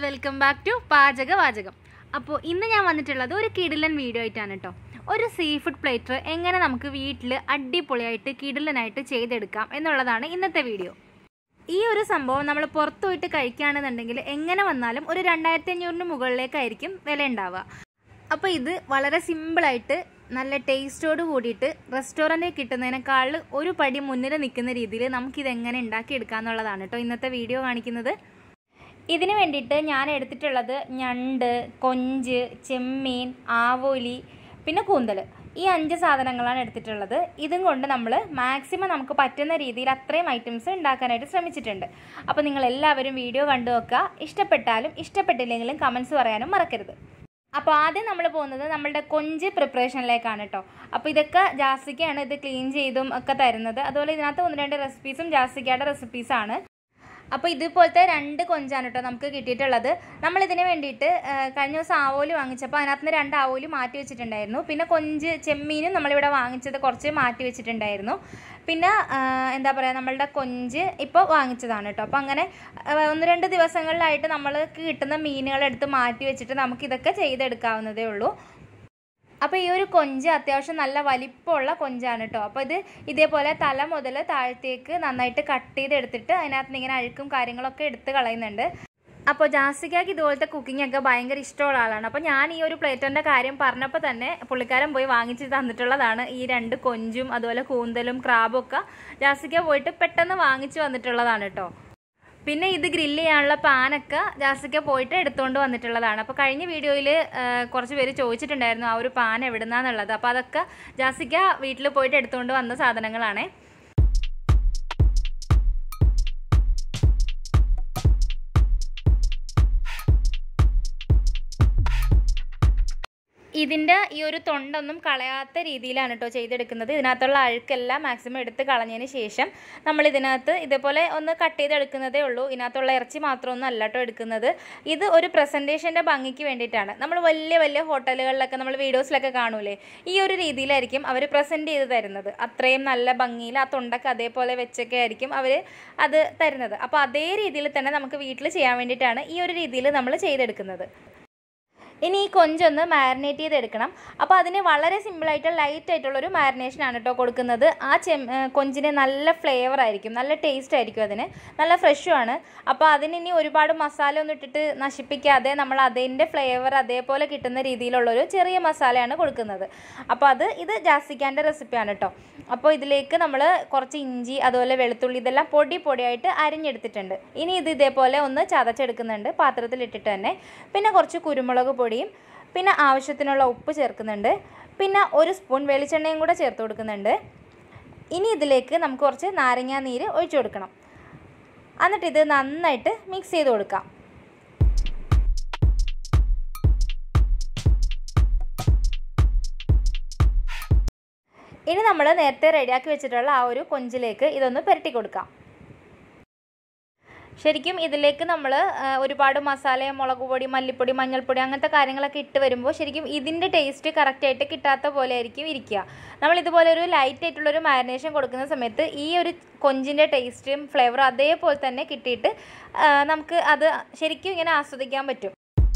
welcome back to പാചക വാചകം അപ്പോൾ ഇന്ന് ഞാൻ വന്നിട്ടുള്ളത് ഒരു കിടിലൻ വീഡിയോ ആയിട്ടാണ് കേട്ടോ ഒരു സീ ഫുഡ് പ്ലേറ്റർ എങ്ങനെ നമുക്ക് വീട്ടിൽ അടിപൊളിയായിട്ട് കിടിലനായിട്ട് ചെയ്തെടുക്കാം എന്നുള്ളതാണ് ഇന്നത്തെ വീഡിയോ ഈ ഒരു സംഭവം നമ്മൾ പുറത്തു പോയിട്ട് കഴിക്കുകയാണെന്നുണ്ടെങ്കിൽ എങ്ങനെ വന്നാലും ഒരു രണ്ടായിരത്തി അഞ്ഞൂറിന് മുകളിലേക്കായിരിക്കും വില ഉണ്ടാവുക അപ്പോൾ ഇത് വളരെ സിമ്പിളായിട്ട് നല്ല ടേസ്റ്റോട് കൂടിയിട്ട് റെസ്റ്റോറൻറ്റിൽ കിട്ടുന്നതിനേക്കാൾ ഒരു പടി മുന്നിൽ നിൽക്കുന്ന രീതിയിൽ നമുക്കിത് എങ്ങനെ ഉണ്ടാക്കിയെടുക്കാം എന്നുള്ളതാണ് കേട്ടോ ഇന്നത്തെ വീഡിയോ കാണിക്കുന്നത് ഇതിന് വേണ്ടിയിട്ട് ഞാൻ എടുത്തിട്ടുള്ളത് ഞണ്ട് കൊഞ്ച് ചെമ്മീൻ ആവോലി പിന്നെ കൂന്തൽ ഈ അഞ്ച് സാധനങ്ങളാണ് എടുത്തിട്ടുള്ളത് ഇതും കൊണ്ട് നമ്മൾ മാക്സിമം നമുക്ക് പറ്റുന്ന രീതിയിൽ അത്രയും ഐറ്റംസ് ഉണ്ടാക്കാനായിട്ട് ശ്രമിച്ചിട്ടുണ്ട് അപ്പോൾ നിങ്ങൾ എല്ലാവരും വീഡിയോ കണ്ടു നോക്കുക ഇഷ്ടപ്പെട്ടാലും ഇഷ്ടപ്പെട്ടില്ലെങ്കിലും കമൻസ് പറയാനും മറക്കരുത് അപ്പോൾ ആദ്യം നമ്മൾ പോകുന്നത് നമ്മളുടെ കൊഞ്ച് പ്രിപ്പറേഷനിലേക്കാണ് കേട്ടോ അപ്പോൾ ഇതൊക്കെ ജാസിക്കയാണ് ഇത് ക്ലീൻ ചെയ്തും ഒക്കെ തരുന്നത് അതുപോലെ ഇതിനകത്ത് ഒന്ന് രണ്ട് റെസിപ്പീസും ജാസിക്കയുടെ റെസിപ്പീസാണ് അപ്പോൾ ഇതുപോലത്തെ രണ്ട് കൊഞ്ചാണ് കേട്ടോ നമുക്ക് കിട്ടിയിട്ടുള്ളത് നമ്മൾ ഇതിന് വേണ്ടിയിട്ട് ആ, കഴിഞ്ഞ ദിവസം ആവോലി വാങ്ങിച്ചപ്പോൾ അതിനകത്ത് നിന്ന് രണ്ട് ആവോലി മാറ്റി വെച്ചിട്ടുണ്ടായിരുന്നു പിന്നെ കൊഞ്ച് ചെമ്മീനും നമ്മളിവിടെ വാങ്ങിച്ചത് കുറച്ച് മാറ്റി വെച്ചിട്ടുണ്ടായിരുന്നു പിന്നെ ആ, എന്താ പറയുക നമ്മളുടെ കൊഞ്ച് ഇപ്പോൾ വാങ്ങിച്ചതാണ് കേട്ടോ അപ്പോൾ അങ്ങനെ ആ, ഒന്ന് രണ്ട് ദിവസങ്ങളിലായിട്ട് നമ്മൾക്ക് കിട്ടുന്ന മീനുകളെടുത്ത് മാറ്റി വെച്ചിട്ട് നമുക്കിതൊക്കെ ചെയ്തെടുക്കാവുന്നതേ ഉള്ളൂ അപ്പോൾ ഈ ഒരു കൊഞ്ച് അത്യാവശ്യം നല്ല വലിപ്പമുള്ള കൊഞ്ചാണ് കേട്ടോ അപ്പോൾ ഇത് ഇതേപോലെ തല മുതൽ താഴത്തേക്ക് നന്നായിട്ട് കട്ട് ചെയ്തെടുത്തിട്ട് അതിനകത്ത് നിന്ന് ഇങ്ങനെ അഴുക്കും കാര്യങ്ങളൊക്കെ എടുത്ത് കളയുന്നുണ്ട് അപ്പോൾ ജാസിക്കാക്ക് ഇതുപോലത്തെ കുക്കിംഗ് ഒക്കെ ഭയങ്കര ഇഷ്ടമുള്ള ആളാണ് അപ്പോൾ ഞാൻ ഈ ഒരു പ്ലേറ്ററിൻ്റെ കാര്യം പറഞ്ഞപ്പോൾ തന്നെ പുള്ളിക്കാരൻ പോയി വാങ്ങിച്ച് തന്നിട്ടുള്ളതാണ് ഈ രണ്ട് കൊഞ്ചും അതുപോലെ കൂന്തലും ക്രാബും ഒക്കെ ജാസിക്ക പോയിട്ട് പെട്ടെന്ന് വാങ്ങിച്ചു വന്നിട്ടുള്ളതാണ് കേട്ടോ പിന്നെ ഇത് ഗ്രില്ല് ചെയ്യാനുള്ള പാനൊക്കെ ജാസിക്ക പോയിട്ട് എടുത്തുകൊണ്ട് വന്നിട്ടുള്ളതാണ് അപ്പോൾ കഴിഞ്ഞ വീഡിയോയിൽ കുറച്ച് പേര് ചോദിച്ചിട്ടുണ്ടായിരുന്നു ആ ഒരു പാൻ എവിടുന്നാന്നുള്ളത് അപ്പോൾ അതൊക്കെ ജാസിക്ക വീട്ടിൽ പോയിട്ട് എടുത്തുകൊണ്ട് വന്ന സാധനങ്ങളാണേ ഇതിൻ്റെ ഈ ഒരു തൊണ്ടൊന്നും കളയാത്ത രീതിയിലാണ് കേട്ടോ ചെയ്തെടുക്കുന്നത് ഇതിനകത്തുള്ള അഴുക്കെല്ലാം മാക്സിമം എടുത്ത് കളഞ്ഞതിന് ശേഷം നമ്മൾ ഇതിനകത്ത് ഇതേപോലെ ഒന്ന് കട്ട് ചെയ്തെടുക്കുന്നതേ ഉള്ളൂ ഇതിനകത്തുള്ള ഇറച്ചി മാത്രമൊന്നും അല്ല കേട്ടോ എടുക്കുന്നത് ഇത് ഒരു പ്രസൻറ്റേഷൻ്റെ ഭംഗിക്ക് വേണ്ടിയിട്ടാണ് നമ്മൾ വലിയ വലിയ ഹോട്ടലുകളിലൊക്കെ നമ്മൾ വീഡിയോസിലൊക്കെ കാണൂലേ ഈ ഒരു രീതിയിലായിരിക്കും അവർ പ്രസൻറ്റ് ചെയ്ത് തരുന്നത് അത്രയും നല്ല ഭംഗിയിൽ ആ തൊണ്ടൊക്കെ അതേപോലെ വെച്ചൊക്കെ ആയിരിക്കും അവർ അത് തരുന്നത് അപ്പോൾ അതേ രീതിയിൽ തന്നെ നമുക്ക് വീട്ടിൽ ചെയ്യാൻ വേണ്ടിയിട്ടാണ് ഈ ഒരു രീതിയിൽ നമ്മൾ ചെയ്തെടുക്കുന്നത് ഇനി ഈ കൊഞ്ചൊന്ന് മാരിനേറ്റ് ചെയ്തെടുക്കണം അപ്പോൾ അതിന് വളരെ സിമ്പിളായിട്ട് ലൈറ്റ് ആയിട്ടുള്ളൊരു മാരിനേഷനാണ് കേട്ടോ കൊടുക്കുന്നത് ആ ചെം ഏ, കൊഞ്ചിന് നല്ല ഫ്ലേവർ ആയിരിക്കും നല്ല ടേസ്റ്റ് ആയിരിക്കും അതിന് നല്ല ഫ്രഷുമാണ് അപ്പോൾ അതിന് ഇനി ഒരുപാട് മസാല ഒന്നും ഇട്ടിട്ട് നശിപ്പിക്കാതെ നമ്മൾ അതിൻ്റെ ഫ്ലേവർ അതേപോലെ കിട്ടുന്ന രീതിയിലുള്ളൊരു ചെറിയ മസാലയാണ് കൊടുക്കുന്നത് അപ്പോൾ അത് ഇത് ജാസിക്കാൻ്റെ റെസിപ്പിയാണ് കേട്ടോ അപ്പോൾ ഇതിലേക്ക് നമ്മൾ കുറച്ച് ഇഞ്ചി അതുപോലെ വെളുത്തുള്ളി ഇതെല്ലാം പൊടി പൊടിയായിട്ട് അരിഞ്ഞെടുത്തിട്ടുണ്ട് ഇനി ഇത് ഇതേപോലെ ഒന്ന് ചതച്ചെടുക്കുന്നുണ്ട് പാത്രത്തിലിട്ടിട്ട് തന്നെ പിന്നെ കുറച്ച് കുരുമുളക് പൊടിയും പിന്നെ ആവശ്യത്തിനുള്ള ഉപ്പ് ചേർക്കുന്നുണ്ട് പിന്നെ ഒരു സ്പൂൺ വെളിച്ചെണ്ണയും കൂടെ ചേർത്ത് കൊടുക്കുന്നുണ്ട് ഇനി ഇതിലേക്ക് നമുക്ക് കുറച്ച് നാരങ്ങാ നീര് ഒഴിച്ചു കൊടുക്കണം എന്നിട്ട് ഇത് നന്നായിട്ട് മിക്സ് ചെയ്ത് കൊടുക്കാം ഇനി നമ്മൾ നേരത്തെ റെഡിയാക്കി വെച്ചിട്ടുള്ള ആ ഒരു കൊഞ്ചിലേക്ക് ഇതൊന്ന് പുരട്ടി കൊടുക്കാം ശരിക്കും ഇതിലേക്ക് നമ്മൾ ഒരുപാട് മസാല മുളക് പൊടി മല്ലിപ്പൊടി മഞ്ഞൾപ്പൊടി അങ്ങനത്തെ കാര്യങ്ങളൊക്കെ ഇട്ട് വരുമ്പോൾ ശരിക്കും ഇതിൻ്റെ ടേസ്റ്റ് കറക്റ്റായിട്ട് കിട്ടാത്ത പോലെ ആയിരിക്കും ഇരിക്കുക നമ്മൾ ഇതുപോലെ ഒരു ലൈറ്റ് ആയിട്ടുള്ളൊരു മാരിനേഷൻ കൊടുക്കുന്ന സമയത്ത് ഈ ഒരു കൊഞ്ചിൻ്റെ ടേസ്റ്റും ഫ്ലേവറും അതേപോലെ തന്നെ കിട്ടിയിട്ട് ആ, നമുക്ക് അത് ശരിക്കും ഇങ്ങനെ ആസ്വദിക്കാൻ പറ്റും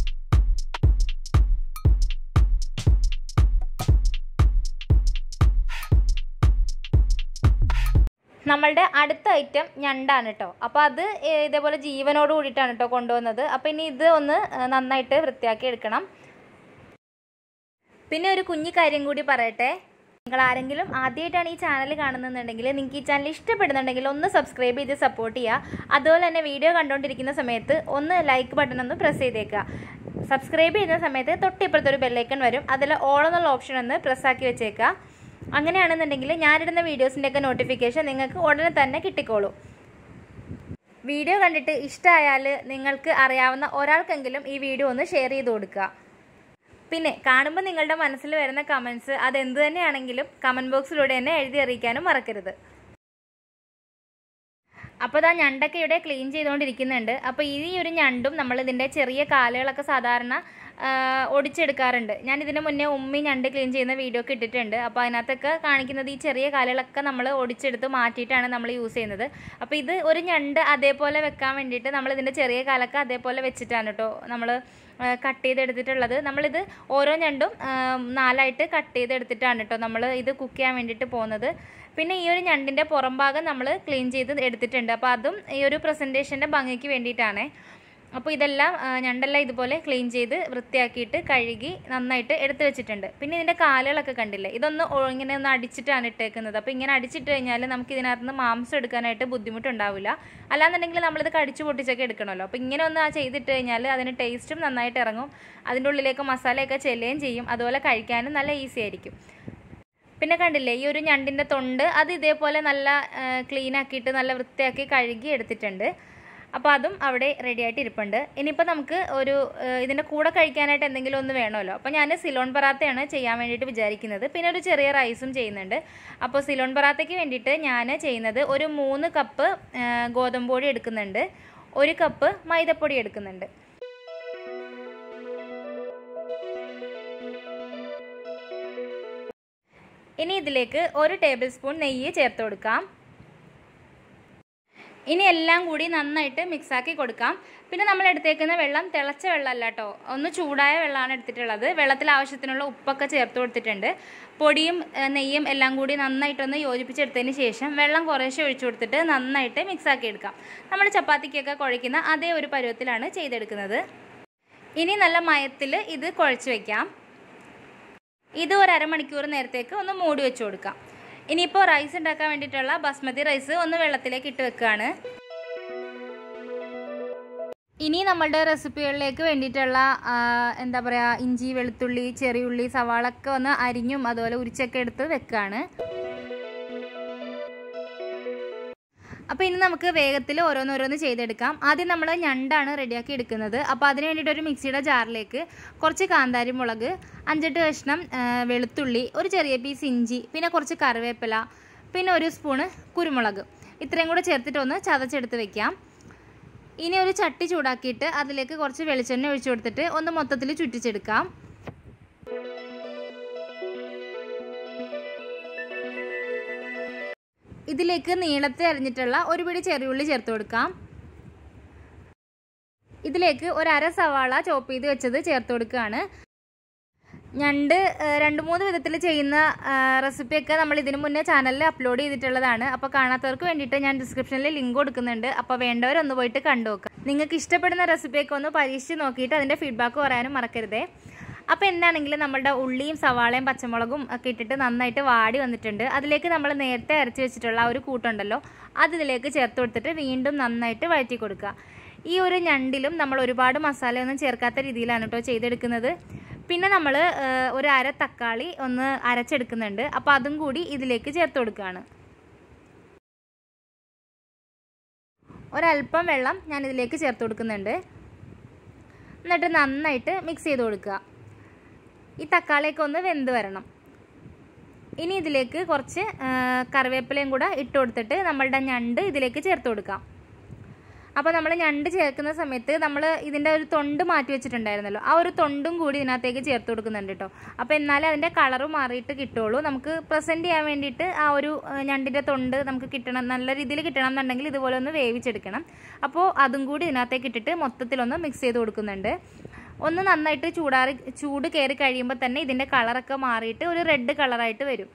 നമ്മളുടെ അടുത്ത ഐറ്റം ഞണ്ടാണ് കേട്ടോ അപ്പോൾ അത് ഏ, ഇതേപോലെ ജീവനോട് കൂടിയിട്ടാണ് കേട്ടോ കൊണ്ടുവന്നത് അപ്പോൾ ഇനി ഇത് ഒന്ന് ഏ, നന്നായിട്ട് വൃത്തിയാക്കി എടുക്കണം പിന്നെ ഒരു കുഞ്ഞു കാര്യം കൂടി പറയട്ടെ നിങ്ങൾ ആരെങ്കിലും ആദ്യമായിട്ടാണ് ഈ ചാനൽ കാണുന്നുണ്ടെങ്കിൽ നിങ്ങൾക്ക് ഈ ചാനൽ ഇഷ്ടപ്പെടുന്നുണ്ടെങ്കിൽ ഒന്ന് സബ്സ്ക്രൈബ് ചെയ്ത് സപ്പോർട്ട് ചെയ്യുക അതുപോലെ തന്നെ വീഡിയോ കണ്ടുകൊണ്ടിരിക്കുന്ന സമയത്ത് ഒന്ന് ലൈക്ക് ബട്ടൺ ഒന്ന് പ്രസ് ചെയ്തേക്കുക സബ്സ്ക്രൈബ് ചെയ്യുന്ന സമയത്ത് തൊട്ടിപ്പുറത്ത് ഒരു ബെല്ലൈക്കൺ വരും അതിൽ ഓൾ എന്നുള്ള ഓപ്ഷൻ ഒന്ന് പ്രസ് ആക്കി വെച്ചേക്കുക അങ്ങനെയാണെന്നുണ്ടെങ്കിൽ ഞാനിടുന്ന വീഡിയോസിൻ്റെയൊക്കെ നോട്ടിഫിക്കേഷൻ നിങ്ങൾക്ക് ഉടനെ തന്നെ കിട്ടിക്കോളൂ വീഡിയോ കണ്ടിട്ട് ഇഷ്ടമായാൽ നിങ്ങൾക്ക് അറിയാവുന്ന ഒരാൾക്കെങ്കിലും ഈ വീഡിയോ ഒന്ന് ഷെയർ ചെയ്ത് കൊടുക്കുക പിന്നെ കാണുമ്പോൾ നിങ്ങളുടെ മനസ്സിൽ വരുന്ന കമൻസ് അത് എന്ത് തന്നെയാണെങ്കിലും കമൻറ്റ് ബോക്സിലൂടെ എന്നെ എഴുതി അറിയിക്കാനും മറക്കരുത് അപ്പോൾ ഇതാ ഞണ്ടൊക്കെ ഇവിടെ ക്ലീൻ ചെയ്തുകൊണ്ടിരിക്കുന്നുണ്ട് അപ്പോൾ ഈ ഒരു ഞണ്ടും നമ്മൾ ഇതിൻ്റെ ചെറിയ കാലുകളൊക്കെ സാധാരണ ആ, ഒടിച്ചെടുക്കാറുണ്ട് ഞാൻ ഇതിന് മുന്നേ ഉമ്മി ഞണ്ട് ക്ലീൻ ചെയ്യുന്ന വീഡിയോ ഒക്കെ ഇട്ടിട്ടുണ്ട് അപ്പോൾ അതിനകത്തൊക്കെ കാണിക്കുന്നത് ഈ ചെറിയ കാലുകളൊക്കെ നമ്മൾ ഒടിച്ചെടുത്ത് മാറ്റിയിട്ടാണ് നമ്മൾ യൂസ് ചെയ്യുന്നത് അപ്പോൾ ഇത് ഒരു ഞണ്ട് അതേപോലെ വെക്കാൻ വേണ്ടിയിട്ട് നമ്മൾ ഇതിൻ്റെ ചെറിയ കാലൊക്കെ അതേപോലെ വെച്ചിട്ടാണ് കേട്ടോ നമ്മൾ കട്ട് ചെയ്തെടുത്തിട്ടുള്ളത് നമ്മളിത് ഓരോ ഞണ്ടും ആ, നാലായിട്ട് കട്ട് ചെയ്തെടുത്തിട്ടാണ് കേട്ടോ നമ്മൾ ഇത് കുക്ക് ചെയ്യാൻ വേണ്ടിയിട്ട് പോകുന്നത് പിന്നെ ഈ ഒരു ഞണ്ടിൻ്റെ പുറം ഭാഗം നമ്മൾ ക്ലീൻ ചെയ്ത് എടുത്തിട്ടുണ്ട് അപ്പോൾ അതും ഈ ഒരു പ്രസൻറ്റേഷൻ്റെ ഭംഗിക്ക് വേണ്ടിയിട്ടാണ് അപ്പോൾ ഇതെല്ലാം ആ, ഞണ്ടെല്ലാം ഇതുപോലെ ക്ലീൻ ചെയ്ത് വൃത്തിയാക്കിയിട്ട് കഴുകി നന്നായിട്ട് എടുത്ത് വെച്ചിട്ടുണ്ട് പിന്നെ ഇതിൻ്റെ കാലുകളൊക്കെ കണ്ടില്ലേ ഇതൊന്ന് ഒ- ഇങ്ങനെ ഒന്ന് അടിച്ചിട്ടാണ് ഇട്ടേക്കുന്നത് അപ്പോൾ ഇങ്ങനെ അടിച്ചിട്ട് കഴിഞ്ഞാൽ നമുക്ക് ഇതിനകത്ത് നിന്ന് മാംസം എടുക്കാനായിട്ട് ബുദ്ധിമുട്ടുണ്ടാവില്ല അല്ലാന്നുണ്ടെങ്കിൽ നമ്മളിത് കടിച്ചു പൊട്ടിച്ചൊക്കെ എടുക്കണമല്ലോ അപ്പോൾ ഇങ്ങനെ ഒന്ന് ആ ചെയ്തിട്ട് കഴിഞ്ഞാൽ അതിന് ടേസ്റ്റും നന്നായിട്ട് ഇറങ്ങും അതിൻ്റെ ഉള്ളിലേക്ക് മസാലയൊക്കെ ചെല്ലുകയും ചെയ്യും അതുപോലെ കഴിക്കാനും നല്ല ഈസി ആയിരിക്കും പിന്നെ കണ്ടില്ലേ ഈ ഒരു ഞണ്ടിൻ്റെ തൊണ്ട് അത് ഇതേപോലെ നല്ല ക്ലീൻ ആക്കിയിട്ട് നല്ല വൃത്തിയാക്കി കഴുകി എടുത്തിട്ടുണ്ട് അപ്പോൾ അതും അവിടെ റെഡി ആയിട്ട് ഇരിപ്പുണ്ട് ഇനിയിപ്പോൾ നമുക്ക് ഒരു ഏഹ്, ഇതിൻ്റെ കൂടെ കഴിക്കാനായിട്ട് എന്തെങ്കിലും ഒന്ന് വേണമല്ലോ അപ്പോൾ ഞാൻ സിലോൺ പറാത്തയാണ് ചെയ്യാൻ വേണ്ടിയിട്ട് വിചാരിക്കുന്നത് പിന്നെ ഒരു ചെറിയ റൈസും ചെയ്യുന്നുണ്ട് അപ്പോൾ സിലോൺ പറാത്തയ്ക്ക് വേണ്ടിയിട്ട് ഞാൻ ചെയ്യുന്നത് ഒരു മൂന്ന് കപ്പ് ഏഹ്, ഗോതമ്പ് പൊടി എടുക്കുന്നുണ്ട് ഒരു കപ്പ് മൈദപ്പൊടി എടുക്കുന്നുണ്ട് ഇനി ഇതിലേക്ക് ഒരു ടേബിൾ സ്പൂൺ നെയ്യ് ചേർത്ത് കൊടുക്കാം ഇനി എല്ലാം കൂടി നന്നായിട്ട് മിക്സാക്കി കൊടുക്കാം പിന്നെ നമ്മൾ എടുത്തേക്കുന്ന വെള്ളം തിളച്ച വെള്ളമല്ല കേട്ടോ ഒന്ന് ചൂടായ വെള്ളമാണ് എടുത്തിട്ടുള്ളത് വെള്ളത്തിൽ ആവശ്യത്തിനുള്ള ഉപ്പൊക്കെ ചേർത്ത് കൊടുത്തിട്ടുണ്ട് പൊടിയും ഏഹ്, നെയ്യും എല്ലാം കൂടി നന്നായിട്ടൊന്ന് യോജിപ്പിച്ചെടുത്തതിന് ശേഷം വെള്ളം കുറേശ്ശെ ഒഴിച്ചു കൊടുത്തിട്ട് നന്നായിട്ട് മിക്സാക്കി എടുക്കാം നമ്മൾ ചപ്പാത്തിക്കൊക്കെ കുഴയ്ക്കുന്ന അതേ ഒരു പരുവത്തിലാണ് ചെയ്തെടുക്കുന്നത് ഇനി നല്ല മയത്തിൽ ഇത് കുഴച്ച് വയ്ക്കാം ഇത് ഒരു അരമണിക്കൂർ നേരത്തേക്ക് ഒന്ന് മൂടി വെച്ച് കൊടുക്കാം ഇനിയിപ്പോൾ റൈസ് ഉണ്ടാക്കാൻ വേണ്ടിയിട്ടുള്ള ബസ്മതി റൈസ് ഒന്ന് വെള്ളത്തിലേക്ക് ഇട്ട് വെക്കുകയാണ് ഇനി നമ്മളുടെ റെസിപ്പികളിലേക്ക് വേണ്ടിയിട്ടുള്ള ആ, എന്താ പറയുക ഇഞ്ചി വെളുത്തുള്ളി ചെറിയുള്ളി സവാള ഒക്കെ ഒന്ന് അരിഞ്ഞും അതുപോലെ ഉരിച്ചൊക്കെ എടുത്ത് വെക്കുകയാണ് അപ്പോൾ ഇനി നമുക്ക് വേഗത്തിൽ ഓരോന്നോരോന്ന് ചെയ്തെടുക്കാം ആദ്യം നമ്മൾ ഞണ്ടാണ് റെഡിയാക്കി എടുക്കുന്നത് അപ്പോൾ അതിന് വേണ്ടിയിട്ട് ഒരു മിക്സിയുടെ ജാറിലേക്ക് കുറച്ച് കാന്താരി മുളക് അഞ്ചെട്ട് കഷ്ണം ആ, വെളുത്തുള്ളി ഒരു ചെറിയ പീസ് ഇഞ്ചി പിന്നെ കുറച്ച് കറിവേപ്പില പിന്നെ ഒരു സ്പൂണ് കുരുമുളക് ഇത്രയും കൂടെ ചേർത്തിട്ട് ഒന്ന് ചതച്ചെടുത്ത് വെക്കാം ഇനി ഒരു ചട്ടി ചൂടാക്കിയിട്ട് അതിലേക്ക് കുറച്ച് വെളിച്ചെണ്ണ ഒഴിച്ചു കൊടുത്തിട്ട് ഒന്ന് മൊത്തത്തിൽ ചുറ്റിച്ചെടുക്കാം ഇതിലേക്ക് നീളത്തിൽ അരിഞ്ഞിട്ടുള്ള ഒരു പിടി ചെറിയുള്ളി ചേർത്ത് കൊടുക്കാം ഇതിലേക്ക് ഒരു അര സവാള ചോപ്പ് ചെയ്ത് വെച്ചത് ചേർത്ത് കൊടുക്കുകയാണ് ഞണ്ട് ഏഹ്, രണ്ട് മൂന്ന് വിധത്തിൽ ചെയ്യുന്ന ഏഹ്, റെസിപ്പിയൊക്കെ നമ്മൾ ഇതിനു മുന്നേ ചാനലിൽ അപ്ലോഡ് ചെയ്തിട്ടുള്ളതാണ് അപ്പോൾ കാണാത്തവർക്ക് വേണ്ടിയിട്ട് ഞാൻ ഡിസ്ക്രിപ്ഷനിൽ ലിങ്ക് കൊടുക്കുന്നുണ്ട് അപ്പോൾ വേണ്ടവരൊന്ന് പോയിട്ട് കണ്ടു നോക്കുക നിങ്ങൾക്ക് ഇഷ്ടപ്പെടുന്ന റെസിപ്പിയൊക്കെ ഒന്ന് പരീക്ഷിച്ച് നോക്കിയിട്ട് അതിൻ്റെ ഫീഡ്ബാക്ക് പറയാനും മറക്കരുതേ അപ്പോൾ എന്താണെങ്കിലും നമ്മുടെ ഉള്ളിയും സവാളയും പച്ചമുളകും ഒക്കെ ഇട്ടിട്ട് നന്നായിട്ട് വാടി വന്നിട്ടുണ്ട് അതിലേക്ക് നമ്മൾ നേരത്തെ അരച്ച് വെച്ചിട്ടുള്ള ആ ഒരു കൂട്ടുണ്ടല്ലോ അത് ഇതിലേക്ക് ചേർത്ത് കൊടുത്തിട്ട് വീണ്ടും നന്നായിട്ട് വഴറ്റി കൊടുക്കുക ഈ ഒരു ഞണ്ടിലും നമ്മൾ ഒരുപാട് മസാലയൊന്നും ചേർക്കാത്ത രീതിയിലാണ് കേട്ടോ ചെയ്തെടുക്കുന്നത് പിന്നെ നമ്മൾ ഒരു അര തക്കാളി ഒന്ന് അരച്ചെടുക്കുന്നുണ്ട് അപ്പോൾ അതും കൂടി ഇതിലേക്ക് ചേർത്ത് കൊടുക്കുകയാണ് ഒരല്പം വെള്ളം ഞാൻ ഇതിലേക്ക് ചേർത്ത് കൊടുക്കുന്നുണ്ട് എന്നിട്ട് നന്നായിട്ട് മിക്സ് ചെയ്ത് കൊടുക്കുക ഈ തക്കാളിയൊക്കെ ഒന്ന് വെന്ത് വരണം ഇനി ഇതിലേക്ക് കുറച്ച് ആ, കറിവേപ്പിലയും കൂടെ ഇട്ട് കൊടുത്തിട്ട് നമ്മളുടെ ഞണ്ട് ഇതിലേക്ക് ചേർത്ത് കൊടുക്കാം അപ്പോൾ നമ്മൾ ഞണ്ട് ചേർക്കുന്ന സമയത്ത് നമ്മൾ ഇതിൻ്റെ ഒരു തൊണ്ട് മാറ്റി വെച്ചിട്ടുണ്ടായിരുന്നല്ലോ ആ ഒരു തൊണ്ടും കൂടി ഇതിനകത്തേക്ക് ചേർത്ത് കൊടുക്കുന്നുണ്ട് കേട്ടോ അപ്പോൾ എന്നാലേ അതിൻ്റെ കളറ് മാറിയിട്ട് കിട്ടുള്ളൂ നമുക്ക് പ്രസൻറ്റ് ചെയ്യാൻ വേണ്ടിയിട്ട് ആ ഒരു ആ, ഞണ്ടിൻ്റെ തൊണ്ട് നമുക്ക് കിട്ടണം നല്ല രീതിയിൽ കിട്ടണം എന്നുണ്ടെങ്കിൽ ഇതുപോലെ ഒന്ന് വേവിച്ചെടുക്കണം അപ്പോൾ അതും കൂടി ഇതിനകത്തേക്ക് ഇട്ടിട്ട് മൊത്തത്തിലൊന്ന് മിക്സ് ചെയ്ത് കൊടുക്കുന്നുണ്ട് ഒന്ന് നന്നായിട്ട് ചൂടാറി ചൂട് കയറി കഴിയുമ്പോൾ തന്നെ ഇതിൻ്റെ കളറൊക്കെ മാറിയിട്ട് ഒരു റെഡ് കളറായിട്ട് വരും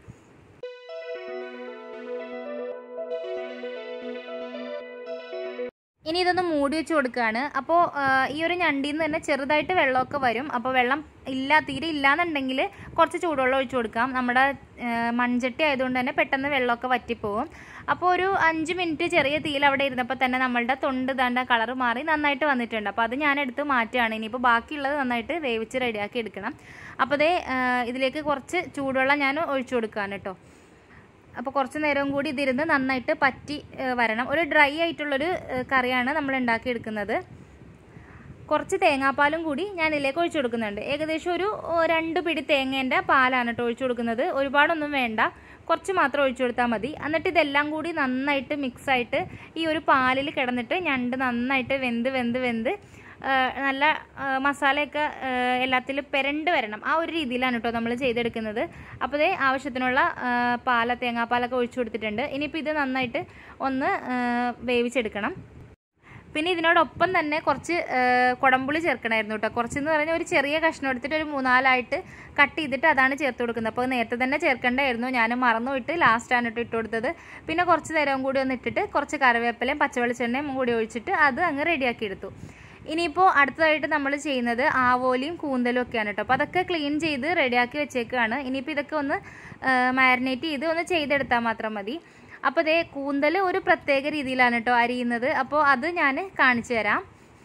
ഇനി ഇതൊന്ന് മൂടി വെച്ച് കൊടുക്കുകയാണ് അപ്പോൾ ഈ ഒരു ഞണ്ടിൽ നിന്ന് തന്നെ ചെറുതായിട്ട് വെള്ളമൊക്കെ വരും അപ്പോൾ വെള്ളം ഇല്ല തീരെ ഇല്ലാന്നുണ്ടെങ്കിൽ കുറച്ച് ചൂടുവെള്ളം ഒഴിച്ചു കൊടുക്കാം നമ്മുടെ ആ, മൺചട്ടി ആയതുകൊണ്ട് തന്നെ പെട്ടെന്ന് വെള്ളമൊക്കെ വറ്റിപ്പോവും അപ്പോൾ ഒരു അഞ്ച് മിനിറ്റ് ചെറിയ തീയിൽ അവിടെ ഇരുന്നപ്പോൾ തന്നെ നമ്മളുടെ തൊണ്ട് ദാണ്ട കളർ മാറി നന്നായിട്ട് വന്നിട്ടുണ്ട് അപ്പോൾ അത് ഞാൻ എടുത്ത് മാറ്റുകയാണ് ഇനിയിപ്പോൾ ബാക്കിയുള്ളത് നന്നായിട്ട് വേവിച്ച് റെഡിയാക്കി എടുക്കണം അപ്പോൾ അതേ ഇതിലേക്ക് കുറച്ച് ചൂടുവെള്ളം ഞാൻ ഒഴിച്ചു കൊടുക്കുകയാണ് കേട്ടോ അപ്പോൾ കുറച്ച് നേരവും കൂടി ഇതിരുന്ന് നന്നായിട്ട് പറ്റി ഏഹ്, വരണം ഒരു ഡ്രൈ ആയിട്ടുള്ളൊരു ഏഹ്, കറിയാണ് നമ്മൾ ഉണ്ടാക്കിയെടുക്കുന്നത് കുറച്ച് തേങ്ങാപ്പാലും കൂടി ഞാൻ ഇതിലേക്ക് ഒഴിച്ചു കൊടുക്കുന്നുണ്ട് ഏകദേശം ഒരു ഓ, രണ്ട് പിടി തേങ്ങേൻ്റെ പാലാണ് കേട്ടോ ഒഴിച്ചു കൊടുക്കുന്നത് ഒരുപാടൊന്നും വേണ്ട കുറച്ച് മാത്രം ഒഴിച്ചു കൊടുത്താൽ മതി എന്നിട്ട് ഇതെല്ലാം കൂടി നന്നായിട്ട് മിക്സായിട്ട് ഈ ഒരു പാലിൽ കിടന്നിട്ട് ഞണ്ട് നന്നായിട്ട് വെന്ത് വെന്ത് വെന്ത് ആ, നല്ല ആ, മസാലയൊക്കെ ആ, എല്ലാത്തിലും പെരണ്ട് വരണം ആ ഒരു രീതിയിലാണ് കേട്ടോ നമ്മൾ ചെയ്തെടുക്കുന്നത് അപ്പോൾ ഇതേ ആവശ്യത്തിനുള്ള ആ, പാല തേങ്ങാപ്പാലൊക്കെ ഒഴിച്ചു കൊടുത്തിട്ടുണ്ട് ഇനിയിപ്പോൾ ഇത് നന്നായിട്ട് ഒന്ന് ആ, വേവിച്ചെടുക്കണം പിന്നെ ഇതിനോടൊപ്പം തന്നെ കുറച്ച് ആ, കുടംപുളി ചേർക്കണമായിരുന്നു കേട്ടോ കുറച്ചെന്ന് പറഞ്ഞാൽ ഒരു ചെറിയ കഷ്ണം എടുത്തിട്ട് ഒരു മൂന്നാലായിട്ട് കട്ട് ചെയ്തിട്ട് അതാണ് ചേർത്ത് കൊടുക്കുന്നത് അപ്പോൾ നേരത്തെ തന്നെ ചേർക്കേണ്ടായിരുന്നു ഞാൻ മറന്നുപോയിട്ട് ലാസ്റ്റാണ് കേട്ടോ ഇട്ട് കൊടുത്തത് പിന്നെ കുറച്ച് നേരവും കൂടി ഒന്ന് ഇട്ടിട്ട് കുറച്ച് കറിവേപ്പിലയും പച്ചവെളിച്ചെണ്ണയും കൂടി ഒഴിച്ചിട്ട് അത് അങ്ങ് റെഡിയാക്കി എടുത്തു ഇനിയിപ്പോൾ അടുത്തതായിട്ട് നമ്മൾ ചെയ്യുന്നത് ആവോലിയും കൂന്തലും ഒക്കെയാണ് കേട്ടോ അപ്പോൾ അതൊക്കെ ക്ലീൻ ചെയ്ത് റെഡിയാക്കി വെച്ചേക്കാണ് ഇനിയിപ്പോൾ ഇതൊക്കെ ഒന്ന് മാരിനേറ്റ് ചെയ്ത് ഒന്ന് ചെയ്തെടുത്താൽ മാത്രം മതി അപ്പോൾ ഇതേ കൂന്തൽ ഒരു പ്രത്യേക രീതിയിലാണ് കേട്ടോ അരിയുന്നത് അപ്പോൾ അത് ഞാൻ കാണിച്ചു തരാം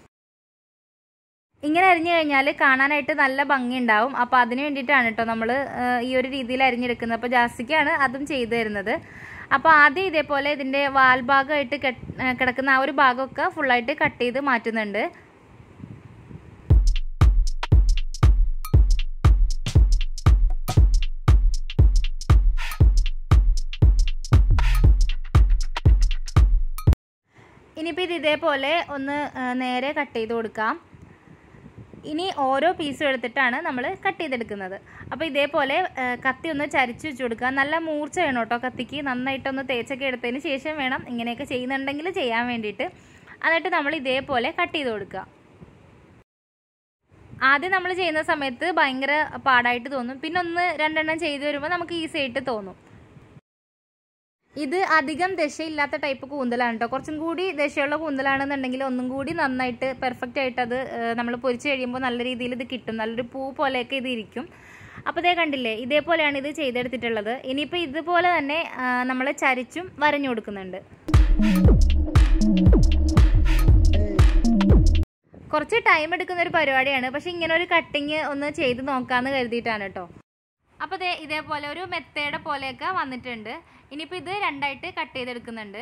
ഇങ്ങനെ അരിഞ്ഞു കഴിഞ്ഞാൽ കാണാനായിട്ട് നല്ല ഭംഗിയുണ്ടാവും അപ്പോൾ അതിന് വേണ്ടിയിട്ടാണ് കേട്ടോ നമ്മൾ ഈ ഒരു രീതിയിൽ അരിഞ്ഞെടുക്കുന്നത് അപ്പോൾ ജാസ്തിക്കാണ് അതും ചെയ്തു തരുന്നത് അപ്പോൾ ആദ്യം ഇതേപോലെ ഇതിൻ്റെ വാൽഭാഗമായിട്ട് കെട്ട് ഏഹ് കിടക്കുന്ന ആ ഒരു ഭാഗമൊക്കെ ഫുള്ളായിട്ട് കട്ട് ചെയ്ത് മാറ്റുന്നുണ്ട് ഇനിയിപ്പോൾ ഇത് ഇതേപോലെ ഒന്ന് ആ, നേരെ കട്ട് ചെയ്ത് കൊടുക്കാം ഇനി ഓരോ പീസും എടുത്തിട്ടാണ് നമ്മൾ കട്ട് ചെയ്തെടുക്കുന്നത് അപ്പോൾ ഇതേപോലെ ആ, കത്തി ഒന്ന് ചരിച്ച് വെച്ച് കൊടുക്കുക നല്ല മൂർച്ച വേണം കേട്ടോ കത്തിക്ക് നന്നായിട്ടൊന്ന് തേച്ചൊക്കെ എടുത്തതിന് ശേഷം വേണം ഇങ്ങനെയൊക്കെ ചെയ്യുന്നുണ്ടെങ്കിൽ ചെയ്യാൻ വേണ്ടിയിട്ട് എന്നിട്ട് നമ്മൾ ഇതേപോലെ കട്ട് ചെയ്ത് കൊടുക്കുക ആദ്യം നമ്മൾ ചെയ്യുന്ന സമയത്ത് ഭയങ്കര പാടായിട്ട് തോന്നും പിന്നെ ഒന്ന് രണ്ടെണ്ണം ചെയ്ത് വരുമ്പോൾ നമുക്ക് ഈസി ആയിട്ട് തോന്നും ഇത് അധികം ദശയില്ലാത്ത ടൈപ്പ് കൂന്തലാണ് കേട്ടോ കുറച്ചും കൂടി ദശയുള്ള കൂന്തലാണെന്നുണ്ടെങ്കിൽ ഒന്നും കൂടി നന്നായിട്ട് പെർഫെക്റ്റ് ആയിട്ട് അത് നമ്മൾ പൊരിച്ച് കഴിയുമ്പോൾ നല്ല രീതിയിൽ ഇത് കിട്ടും നല്ലൊരു പൂ പോലെയൊക്കെ ഇത് ഇരിക്കും അപ്പോൾ ഇതേ കണ്ടില്ലേ ഇതേപോലെയാണ് ഇത് ചെയ്തെടുത്തിട്ടുള്ളത് ഇനിയിപ്പോൾ ഇതുപോലെ തന്നെ നമ്മൾ ചരിച്ചും വരഞ്ഞു കൊടുക്കുന്നുണ്ട് കുറച്ച് ടൈം എടുക്കുന്ന ഒരു പരിപാടിയാണ് പക്ഷെ ഇങ്ങനെ ഒരു കട്ടിങ് ഒന്ന് ചെയ്ത് നോക്കാമെന്ന് കരുതിയിട്ടാണ് കേട്ടോ അപ്പോൾ ദേ ഇതേപോലെ ഒരു മെത്തേഡ് പോലെയൊക്കെ വന്നിട്ടുണ്ട് ഇനിയിപ്പോൾ ഇത് രണ്ടായിട്ട് കട്ട് ചെയ്തെടുക്കുന്നുണ്ട്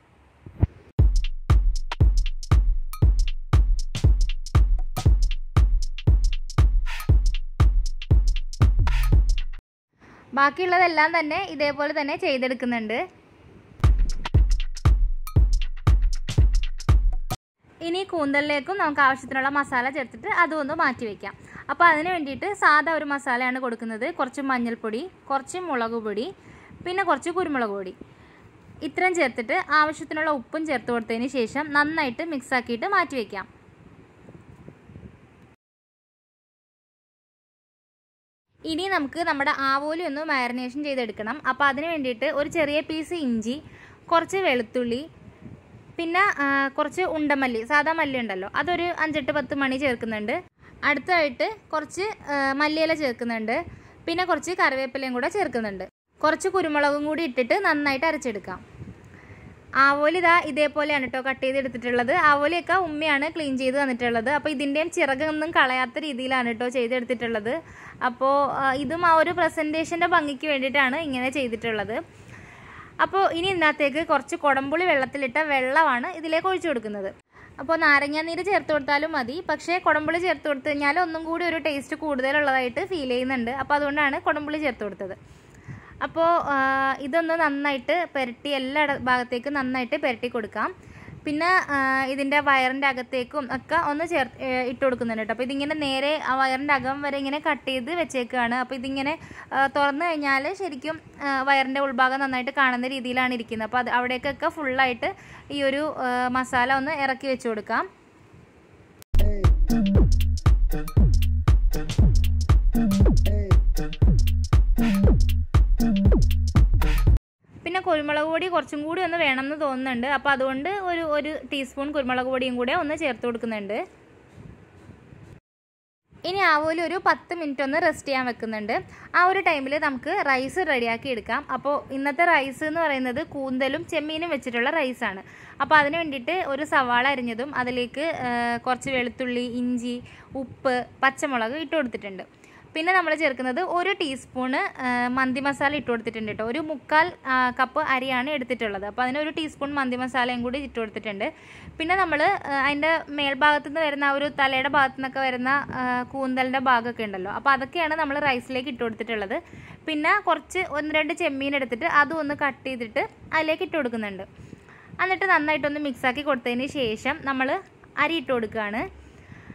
ബാക്കിയുള്ളതെല്ലാം തന്നെ ഇതേപോലെ തന്നെ ചെയ്തെടുക്കുന്നുണ്ട് ഇനി കൂന്തലിലേക്കും നമുക്ക് ആവശ്യത്തിനുള്ള മസാല ചേർത്തിട്ട് അതും ഒന്ന് മാറ്റി വയ്ക്കാം അപ്പോൾ അതിന് വേണ്ടിയിട്ട് സാധാ ഒരു മസാലയാണ് കൊടുക്കുന്നത് കുറച്ച് മഞ്ഞൾപ്പൊടി കുറച്ച് മുളക് പൊടി പിന്നെ കുറച്ച് കുരുമുളക് പൊടി ഇത്രയും ചേർത്തിട്ട് ആവശ്യത്തിനുള്ള ഉപ്പും ചേർത്ത് കൊടുത്തതിന് ശേഷം നന്നായിട്ട് മിക്സ് ആക്കിയിട്ട് മാറ്റി വയ്ക്കാം ഇനി നമുക്ക് നമ്മുടെ ആവോലി ഒന്ന് മാരിനേഷൻ ചെയ്തെടുക്കണം അപ്പോൾ അതിന് വേണ്ടിയിട്ട് ഒരു ചെറിയ പീസ് ഇഞ്ചി കുറച്ച് വെളുത്തുള്ളി പിന്നെ ആ, കുറച്ച് ഉണ്ടമല്ലി സാധാ മല്ലി ഉണ്ടല്ലോ അതൊരു അഞ്ചെട്ട് പത്ത് മണി ചേർക്കുന്നുണ്ട് അടുത്തതായിട്ട് കുറച്ച് ആ, മല്ലിയില ചേർക്കുന്നുണ്ട് പിന്നെ കുറച്ച് കറിവേപ്പിലയും കൂടെ ചേർക്കുന്നുണ്ട് കുറച്ച് കുരുമുളകും കൂടി ഇട്ടിട്ട് നന്നായിട്ട് അരച്ചെടുക്കാം ആവോലി ഇതാ ഇതേപോലെയാണ് കേട്ടോ കട്ട് ചെയ്തെടുത്തിട്ടുള്ളത് ആവോലിയൊക്കെ ഉമ്മയാണ് ക്ലീൻ ചെയ്ത് തന്നിട്ടുള്ളത് അപ്പോൾ ഇതിൻ്റെയും ചിറകൊന്നും കളയാത്ത രീതിയിലാണ് കേട്ടോ ചെയ്തെടുത്തിട്ടുള്ളത് അപ്പോൾ ആ, ഇതും ആ ഒരു പ്രസൻറ്റേഷൻ്റെ ഭംഗിക്ക് വേണ്ടിയിട്ടാണ് ഇങ്ങനെ ചെയ്തിട്ടുള്ളത് അപ്പോൾ ഇനി ഇതിനകത്തേക്ക് കുറച്ച് കുടംപുളി വെള്ളത്തിലിട്ട വെള്ളമാണ് ഇതിലേക്ക് ഒഴിച്ചു കൊടുക്കുന്നത് അപ്പോൾ നാരങ്ങാനീര് ചേർത്ത് കൊടുത്താലും മതി പക്ഷേ കുടംപുളി ചേർത്ത് കൊടുത്തു കഴിഞ്ഞാൽ ഒന്നും കൂടി ഒരു ടേസ്റ്റ് കൂടുതലുള്ളതായിട്ട് ഫീൽ ചെയ്യുന്നുണ്ട് അപ്പോൾ അതുകൊണ്ടാണ് കുടംപുളി ചേർത്ത് കൊടുത്തത് അപ്പോൾ ആ, ഇതൊന്ന് നന്നായിട്ട് പുരട്ടി എല്ലാ ഇട- ഭാഗത്തേക്കും നന്നായിട്ട് പുരട്ടി കൊടുക്കാം പിന്നെ ആ, ഇതിൻ്റെ വയറിൻ്റെ അകത്തേക്കും ഒക്കെ ഒന്ന് ചേർ ഏ, ഇട്ട് കൊടുക്കുന്നുണ്ട് കേട്ടോ അപ്പോൾ ഇതിങ്ങനെ നേരെ ആ വയറിൻ്റെ അകം വരെ ഇങ്ങനെ കട്ട് ചെയ്ത് വെച്ചേക്കുകയാണ് അപ്പോൾ ഇതിങ്ങനെ ആ, തുറന്നു കഴിഞ്ഞാൽ ശരിക്കും ആ, വയറിൻ്റെ ഉൾഭാഗം നന്നായിട്ട് കാണുന്ന രീതിയിലാണ് ഇരിക്കുന്നത് അപ്പോൾ അത് അവിടേക്കൊക്കെ ഫുള്ളായിട്ട് ഈ ഒരു ആ, മസാല ഒന്ന് ഇറക്കി വെച്ച് കൊടുക്കാം പിന്നെ കുരുമുളക് പൊടി കുറച്ചും കൂടി ഒന്ന് വേണമെന്ന് തോന്നുന്നുണ്ട് അപ്പോൾ അതുകൊണ്ട് ഒരു ഒരു ടീസ്പൂൺ കുരുമുളക് പൊടിയും കൂടെ ഒന്ന് ചേർത്ത് കൊടുക്കുന്നുണ്ട് ഇനി ആവോലി ഒരു പത്ത് മിനിറ്റ് ഒന്ന് റെസ്റ്റ് ചെയ്യാൻ വെക്കുന്നുണ്ട് ആ ഒരു ടൈമിൽ നമുക്ക് റൈസ് റെഡിയാക്കി എടുക്കാം അപ്പോൾ ഇന്നത്തെ റൈസ് എന്ന് പറയുന്നത് കൂന്തലും ചെമ്മീനും വെച്ചിട്ടുള്ള റൈസാണ് അപ്പോൾ അതിന് വേണ്ടിയിട്ട് ഒരു സവാള അരിഞ്ഞതും അതിലേക്ക് ആ, കുറച്ച് വെളുത്തുള്ളി ഇഞ്ചി ഉപ്പ് പച്ചമുളക് ഇട്ട് കൊടുത്തിട്ടുണ്ട് പിന്നെ നമ്മൾ ചേർക്കുന്നത് ഒരു ടീസ്പൂണ് ആ, മന്തി മസാല ഇട്ട് കൊടുത്തിട്ടുണ്ട് കേട്ടോ ഒരു മുക്കാൽ ആ, കപ്പ് അരിയാണ് എടുത്തിട്ടുള്ളത് അപ്പോൾ അതിന് ഒരു ടീസ്പൂൺ മന്തി മസാലയും കൂടി ഇട്ട് കൊടുത്തിട്ടുണ്ട് പിന്നെ നമ്മൾ അതിൻ്റെ മേൽഭാഗത്തു നിന്ന് വരുന്ന ആ ഒരു തലയുടെ ഭാഗത്തു നിന്നൊക്കെ വരുന്ന ആ, കൂന്തലിൻ്റെ ഭാഗമൊക്കെ ഉണ്ടല്ലോ അപ്പോൾ അതൊക്കെയാണ് നമ്മൾ റൈസിലേക്ക് ഇട്ട് കൊടുത്തിട്ടുള്ളത് പിന്നെ കുറച്ച് ഒന്ന് രണ്ട് ചെമ്മീൻ എടുത്തിട്ട് അതും ഒന്ന് കട്ട് ചെയ്തിട്ട് അതിലേക്ക് ഇട്ട് കൊടുക്കുന്നുണ്ട് എന്നിട്ട് നന്നായിട്ടൊന്ന് മിക്സാക്കി കൊടുത്തതിന് ശേഷം നമ്മൾ അരി ഇട്ട് കൊടുക്കുകയാണ്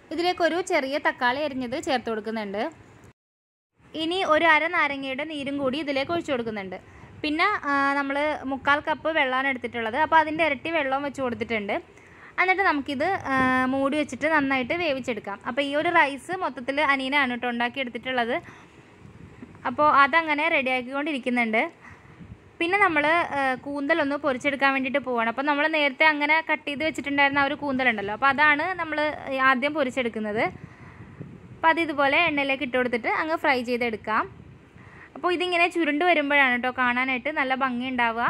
ഇതിലേക്കൊരു ചെറിയ തക്കാളി അരിഞ്ഞത് ചേർത്ത് കൊടുക്കുന്നുണ്ട് ഇനി ഒരു അര നാരങ്ങയുടെ നീരും കൂടി ഇതിലേക്ക് ഒഴിച്ചു കൊടുക്കുന്നുണ്ട് പിന്നെ നമ്മൾ മുക്കാൽ കപ്പ് വെള്ളമാണ് എടുത്തിട്ടുള്ളത് അപ്പോൾ അതിൻ്റെ ഇരട്ടി വെള്ളവും വെച്ച് കൊടുത്തിട്ടുണ്ട് എന്നിട്ട് നമുക്കിത് ആ, മൂടി വെച്ചിട്ട് നന്നായിട്ട് വേവിച്ചെടുക്കാം അപ്പോൾ ഈ ഒരു റൈസ് മൊത്തത്തിൽ അനീനാണ് കേട്ടോ ഉണ്ടാക്കി എടുത്തിട്ടുള്ളത് അപ്പോൾ അതങ്ങനെ റെഡിയാക്കിക്കൊണ്ടിരിക്കുന്നുണ്ട് പിന്നെ നമ്മൾ കൂന്തലൊന്ന് പൊരിച്ചെടുക്കാൻ വേണ്ടിയിട്ട് പോവാണ് അപ്പോൾ നമ്മൾ നേരത്തെ അങ്ങനെ കട്ട് ചെയ്ത് വെച്ചിട്ടുണ്ടായിരുന്ന ആ ഒരു കൂന്തലുണ്ടല്ലോ അപ്പോൾ അതാണ് നമ്മൾ ആദ്യം പൊരിച്ചെടുക്കുന്നത് അപ്പോൾ അത് ഇതുപോലെ എണ്ണയിലേക്ക് ഇട്ട് കൊടുത്തിട്ട് അങ്ങ് ഫ്രൈ ചെയ്തെടുക്കാം അപ്പോൾ ഇതിങ്ങനെ ചുരുണ്ട് വരുമ്പോഴാണ് കേട്ടോ കാണാനായിട്ട് നല്ല ഭംഗി ഉണ്ടാവുക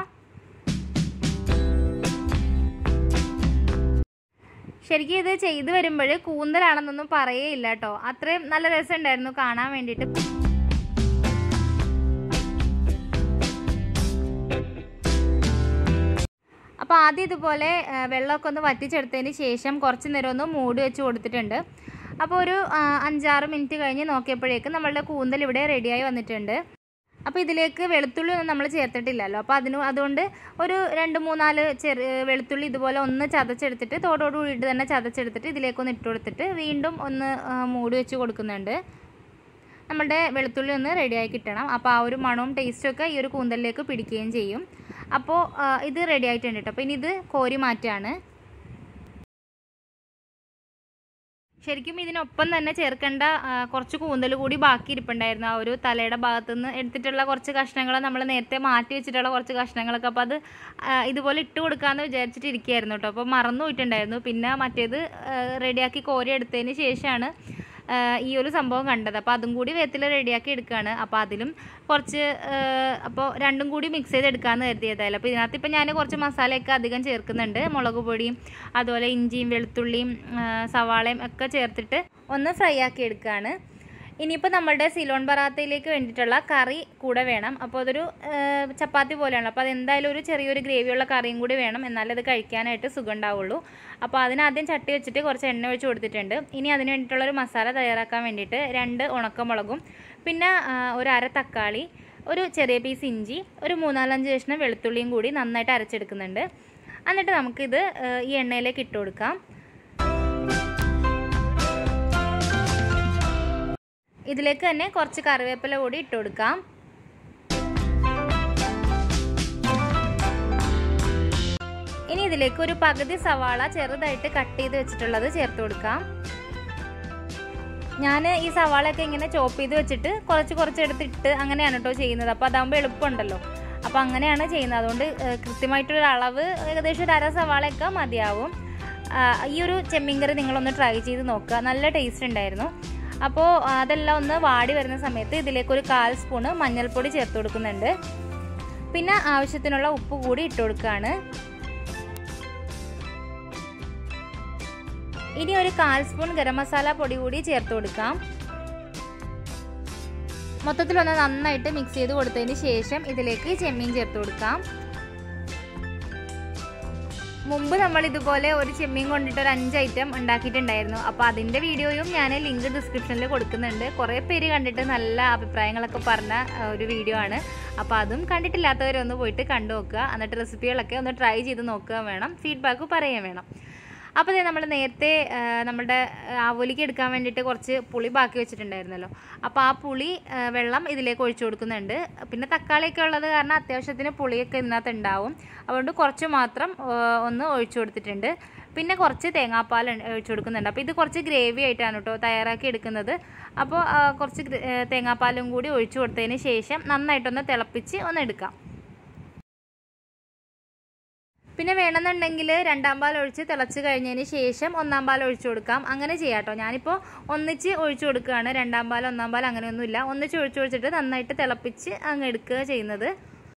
ശരിക്കും ഇത് ചെയ്ത് വരുമ്പോൾ കൂന്തലാണെന്നൊന്നും പറയേയില്ല കേട്ടോ അത്രയും നല്ല രസമുണ്ടായിരുന്നു കാണാൻ വേണ്ടിയിട്ട് അപ്പോൾ ആദ്യം ഇതുപോലെ ആ, വെള്ളമൊക്കെ ഒന്ന് വറ്റിച്ചെടുത്തതിന് ശേഷം കുറച്ച് നേരം ഒന്ന് മൂടി വെച്ച് കൊടുത്തിട്ടുണ്ട് അപ്പോൾ ഒരു ആ, അഞ്ചാറ് മിനിറ്റ് കഴിഞ്ഞ് നോക്കിയപ്പോഴേക്കും നമ്മളുടെ കൂന്തൽ ഇവിടെ റെഡിയായി വന്നിട്ടുണ്ട് അപ്പോൾ ഇതിലേക്ക് വെളുത്തുള്ളി ഒന്നും നമ്മൾ ചേർത്തിട്ടില്ലല്ലോ അപ്പോൾ അതിന് അതുകൊണ്ട് ഒരു രണ്ട് മൂന്നാല് ചെറു വെളുത്തുള്ളി ഇതുപോലെ ഒന്ന് ചതച്ചെടുത്തിട്ട് തോടോട് കൂടിയിട്ട് തന്നെ ചതച്ചെടുത്തിട്ട് ഇതിലേക്കൊന്ന് ഇട്ട് കൊടുത്തിട്ട് വീണ്ടും ഒന്ന് ആ, മൂടി വെച്ച് കൊടുക്കുന്നുണ്ട് നമ്മളുടെ വെളുത്തുള്ളി ഒന്ന് റെഡിയായി കിട്ടണം അപ്പോൾ ആ ഒരു മണവും ടേസ്റ്റും ഒക്കെ ഈ ഒരു കൂന്തലിലേക്ക് പിടിക്കുകയും ചെയ്യും അപ്പോൾ ആ, ഇത് റെഡി ആയിട്ടുണ്ട് കേട്ടോ അപ്പോൾ ഇനി ഇത് കോരി മാറ്റാണ് ശരിക്കും ഇതിനൊപ്പം തന്നെ ചേർക്കേണ്ട ആ, കുറച്ച് കൂന്തൽ കൂടി ബാക്കി ഇരിപ്പുണ്ടായിരുന്നു ആ ഒരു തലയുടെ ഭാഗത്തു നിന്ന് എടുത്തിട്ടുള്ള കുറച്ച് കഷ്ണങ്ങൾ നമ്മൾ നേരത്തെ മാറ്റി വെച്ചിട്ടുള്ള കുറച്ച് കഷ്ണങ്ങളൊക്കെ അപ്പോൾ അത് ആ, ഇതുപോലെ ഇട്ട് കൊടുക്കാമെന്ന് വിചാരിച്ചിട്ട് ഇരിക്കുകയായിരുന്നു കേട്ടോ അപ്പോൾ മറന്നു പോയിട്ടുണ്ടായിരുന്നു പിന്നെ മറ്റേത് റെഡിയാക്കി കോരി എടുത്തതിന് ശേഷമാണ് ആ, ഈ ഒരു സംഭവം കണ്ടത് അപ്പോൾ അതും കൂടി വേത്തിൽ റെഡിയാക്കി എടുക്കുകയാണ് അപ്പോൾ അതിലും കുറച്ച് അപ്പോൾ രണ്ടും കൂടി മിക്സ് ചെയ്ത് എടുക്കാമെന്ന് കരുതിയതായാലും അപ്പോൾ ഇതിനകത്ത് ഇപ്പോൾ ഞാൻ കുറച്ച് മസാലയൊക്കെ അധികം ചേർക്കുന്നുണ്ട് മുളക് പൊടിയും അതുപോലെ ഇഞ്ചിയും വെളുത്തുള്ളിയും ആ, സവാളയും ഒക്കെ ചേർത്തിട്ട് ഒന്ന് ഫ്രൈ ആക്കി എടുക്കുകയാണ് ഇനിയിപ്പോൾ നമ്മളുടെ സിലോൺ പറാത്തയിലേക്ക് വേണ്ടിയിട്ടുള്ള കറി കൂടെ വേണം അപ്പോൾ അതൊരു ആ, ചപ്പാത്തി പോലെയാണ് അപ്പോൾ അതെന്തായാലും ഒരു ചെറിയൊരു ഗ്രേവിയുള്ള കറിയും കൂടി വേണം എന്നാലേ അത് കഴിക്കാനായിട്ട് സുഖം ഉണ്ടാവുള്ളൂ അപ്പോൾ അതിനാദ്യം ചട്ടി വെച്ചിട്ട് കുറച്ച് എണ്ണ ഒഴിച്ച് കൊടുത്തിട്ടുണ്ട് ഇനി അതിന് വേണ്ടിയിട്ടുള്ളൊരു മസാല തയ്യാറാക്കാൻ വേണ്ടിയിട്ട് രണ്ട് ഉണക്കമുളകും പിന്നെ ആ, ഒരു അര തക്കാളി ഒരു ചെറിയ പീസ് ഇഞ്ചി ഒരു മൂന്നാലഞ്ച് കഷ്ണം വെളുത്തുള്ളിയും കൂടി നന്നായിട്ട് അരച്ചെടുക്കുന്നുണ്ട് എന്നിട്ട് നമുക്കിത് ആ, ഈ എണ്ണയിലേക്ക് ഇട്ട് കൊടുക്കാം ഇതിലേക്ക് തന്നെ കുറച്ച് കറിവേപ്പില കൂടി ഇട്ട് കൊടുക്കാം ഇനി ഇതിലേക്ക് ഒരു പകുതി സവാള ചെറുതായിട്ട് കട്ട് ചെയ്ത് വെച്ചിട്ടുള്ളത് ചേർത്ത് കൊടുക്കാം ഞാൻ ഈ സവാളയൊക്കെ ഇങ്ങനെ ചോപ്പ് ചെയ്ത് വെച്ചിട്ട് കുറച്ച് കുറച്ച് എടുത്തിട്ട് അങ്ങനെയാണ് കേട്ടോ ചെയ്യുന്നത് അപ്പോൾ അതാകുമ്പോൾ എളുപ്പമുണ്ടല്ലോ അപ്പോൾ അങ്ങനെയാണ് ചെയ്യുന്നത് അതുകൊണ്ട് ഏഹ്, കൃത്യമായിട്ടൊരു അളവ് ഏകദേശം ഒരു അര സവാളയൊക്കെ മതിയാവും ആ, ഈ ഒരു ചെമ്മീൻ കറി നിങ്ങളൊന്ന് ട്രൈ ചെയ്ത് നോക്കുക നല്ല ടേസ്റ്റ് ഉണ്ടായിരുന്നു അപ്പോൾ അതെല്ലാം ഒന്ന് വാടി വരുന്ന സമയത്ത് ഇതിലേക്ക് ഒരു കാൽ സ്പൂണ് മഞ്ഞൾപ്പൊടി ചേർത്ത് കൊടുക്കുന്നുണ്ട് പിന്നെ ആവശ്യത്തിനുള്ള ഉപ്പ് കൂടി ഇട്ട് കൊടുക്കുകയാണ് ഇനി ഒരു കാൽ സ്പൂൺ ഗരം മസാല പൊടി കൂടി ചേർത്ത് കൊടുക്കാം മൊത്തത്തിലൊന്ന് നന്നായിട്ട് മിക്സ് ചെയ്ത് കൊടുത്തതിന് ശേഷം ഇതിലേക്ക് ചെമ്മീൻ ചേർത്ത് കൊടുക്കാം മുമ്പ് നമ്മൾ ഇതുപോലെ ഒരു ചെമ്മീൻ കൊണ്ടിട്ട് ഒരു അഞ്ച് ഐറ്റം ഉണ്ടാക്കിയിട്ടുണ്ടായിരുന്നു അപ്പോൾ അതിൻ്റെ വീഡിയോയും ഞാൻ ലിങ്ക് ഡിസ്ക്രിപ്ഷനിൽ കൊടുക്കുന്നുണ്ട് കുറേ പേര് കണ്ടിട്ട് നല്ല അഭിപ്രായങ്ങളൊക്കെ പറഞ്ഞ ആ, ഒരു വീഡിയോ ആണ് അപ്പോൾ അതും കണ്ടിട്ടില്ലാത്തവരൊന്ന് പോയിട്ട് കണ്ടു നോക്കുക എന്നിട്ട് റെസിപ്പികളൊക്കെ ഒന്ന് ട്രൈ ചെയ്ത് നോക്കുക വേണം ഫീഡ്ബാക്ക് പറയുകയും വേണം അപ്പോൾ ദേ നമ്മൾ നേരത്തെ ആ, നമ്മുടെ ആവോലിക്ക് എടുക്കാൻ വേണ്ടിയിട്ട് കുറച്ച് പുളി ബാക്കി വെച്ചിട്ടുണ്ടായിരുന്നല്ലോ അപ്പോൾ ആ പുളി ആ, വെള്ളം ഇതിലേക്ക് ഒഴിച്ചു കൊടുക്കുന്നുണ്ട് പിന്നെ തക്കാളിയൊക്കെ ഉള്ളത് കാരണം അത്യാവശ്യത്തിന് പുളിയൊക്കെ ഇതിനകത്ത് ഉണ്ടാവും അതുകൊണ്ട് കുറച്ച് മാത്രം ആ, ഒന്ന് ഒഴിച്ചു കൊടുത്തിട്ടുണ്ട് പിന്നെ കുറച്ച് തേങ്ങാപ്പാൽ ഉണ്ട്- ഒഴിച്ചു കൊടുക്കുന്നുണ്ട് അപ്പോൾ ഇത് കുറച്ച് ഗ്രേവി ആയിട്ടാണ് കേട്ടോ തയ്യാറാക്കി എടുക്കുന്നത് അപ്പോൾ ആ, കുറച്ച് ഗ്ര- ഏ, തേങ്ങാപ്പാലും കൂടി ഒഴിച്ചു കൊടുത്തതിന് ശേഷം നന്നായിട്ടൊന്ന് തിളപ്പിച്ച് ഒന്ന് എടുക്കാം പിന്നെ വേണമെന്നുണ്ടെങ്കിൽ രണ്ടാം പാൽ ഒഴിച്ച് തിളച്ച് കഴിഞ്ഞതിന് ശേഷം ഒന്നാം പാൽ ഒഴിച്ചു കൊടുക്കാം അങ്ങനെ ചെയ്യാം കേട്ടോ ഞാനിപ്പോൾ ഒന്നിച്ച് ഒഴിച്ചു കൊടുക്കുകയാണ് രണ്ടാം പാൽ ഒന്നാം പാൽ അങ്ങനെയൊന്നുമില്ല ഒന്നിച്ച് ഒഴിച്ചു കൊടുത്തിട്ട് നന്നായിട്ട് തിളപ്പിച്ച് അങ്ങ് എടുക്കുക ചെയ്യുന്നത്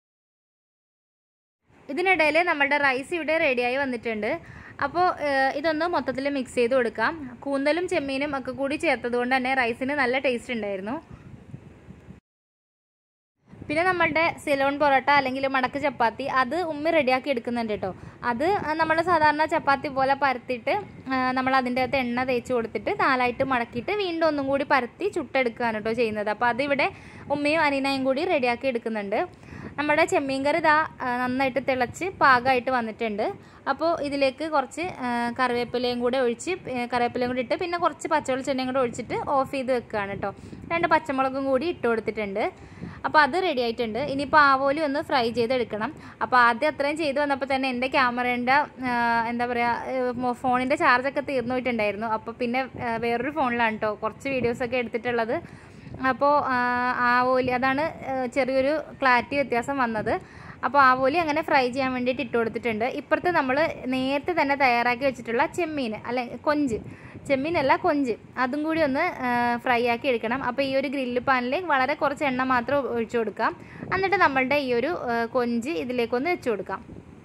ഇതിനിടയിൽ നമ്മുടെ റൈസ് ഇവിടെ റെഡിയായി വന്നിട്ടുണ്ട് അപ്പോൾ ഏഹ്, ഇതൊന്ന് മൊത്തത്തിൽ മിക്സ് ചെയ്ത് കൊടുക്കാം കൂന്തലും ചെമ്മീനും ഒക്കെ കൂടി ചേർത്തത് കൊണ്ട് തന്നെ റൈസിന് നല്ല ടേസ്റ്റ് ഉണ്ടായിരുന്നു പിന്നെ നമ്മളുടെ സിലോൺ പൊറോട്ട അല്ലെങ്കിൽ മടക്ക് ചപ്പാത്തി അത് ഉമ്മി റെഡിയാക്കി എടുക്കുന്നുണ്ട് കേട്ടോ അത് നമ്മൾ സാധാരണ ചപ്പാത്തി പോലെ പരത്തിയിട്ട് നമ്മൾ അതിൻ്റെ അകത്ത് എണ്ണ തേച്ച് കൊടുത്തിട്ട് നാലായിട്ട് മടക്കിയിട്ട് വീണ്ടും ഒന്നും കൂടി പരത്തി ചുട്ടെടുക്കുകയാണ് കേട്ടോ ചെയ്യുന്നത് അപ്പോൾ അതിവിടെ ഉമ്മയും അനീനയും കൂടി റെഡിയാക്കി എടുക്കുന്നുണ്ട് നമ്മുടെ ചെമ്മീൻ കറി ഇതാ ആ, നന്നായിട്ട് തിളച്ച് പാകമായിട്ട് വന്നിട്ടുണ്ട് അപ്പോൾ ഇതിലേക്ക് കുറച്ച് ആ, കറിവേപ്പിലയും കൂടെ ഒഴിച്ച് ഏ, കറിവേപ്പിലയും കൂടി ഇട്ട് പിന്നെ കുറച്ച് പച്ചവെളിച്ചെണ്ണയും കൂടെ ഒഴിച്ചിട്ട് ഓഫ് ചെയ്ത് വെക്കുകയാണ് കേട്ടോ രണ്ട് പച്ചമുളകും കൂടി ഇട്ട് കൊടുത്തിട്ടുണ്ട് അപ്പോൾ അത് റെഡി ആയിട്ടുണ്ട് ഇനിയിപ്പോൾ ആവോലി ഒന്ന് ഫ്രൈ ചെയ്തെടുക്കണം അപ്പോൾ ആദ്യം അത്രയും ചെയ്ത് വന്നപ്പോൾ തന്നെ എൻ്റെ ക്യാമറേൻ്റെ എന്താ പറയുക ഫോണിൻ്റെ ചാർജൊക്കെ തീർന്നു പോയിട്ടുണ്ടായിരുന്നു അപ്പോൾ പിന്നെ ആ, വേറൊരു ഫോണിലാണ് കേട്ടോ കുറച്ച് വീഡിയോസൊക്കെ എടുത്തിട്ടുള്ളത് അപ്പോൾ ആവോലി അതാണ് ആ, ചെറിയൊരു ക്ലാരിറ്റി വ്യത്യാസം വന്നത് അപ്പോൾ ആവോലി അങ്ങനെ ഫ്രൈ ചെയ്യാൻ വേണ്ടിയിട്ട് ഇട്ട് കൊടുത്തിട്ടുണ്ട് ഇപ്പുറത്ത് നമ്മൾ നേരത്തെ തന്നെ തയ്യാറാക്കി വെച്ചിട്ടുള്ള ചെമ്മീൻ അല്ലെ കൊഞ്ച് ചെമ്മീനല്ല കൊഞ്ച് അതും കൂടി ഒന്ന് ഫ്രൈ ആക്കി എടുക്കണം അപ്പോൾ ഈ ഒരു ഗ്രില്ല് പാനിൽ വളരെ കുറച്ച് എണ്ണ മാത്രം ഒഴിച്ചു കൊടുക്കാം എന്നിട്ട് നമ്മളുടെ ഈ ഒരു ആ, കൊഞ്ച് ഇതിലേക്കൊന്ന് വെച്ച് കൊടുക്കാം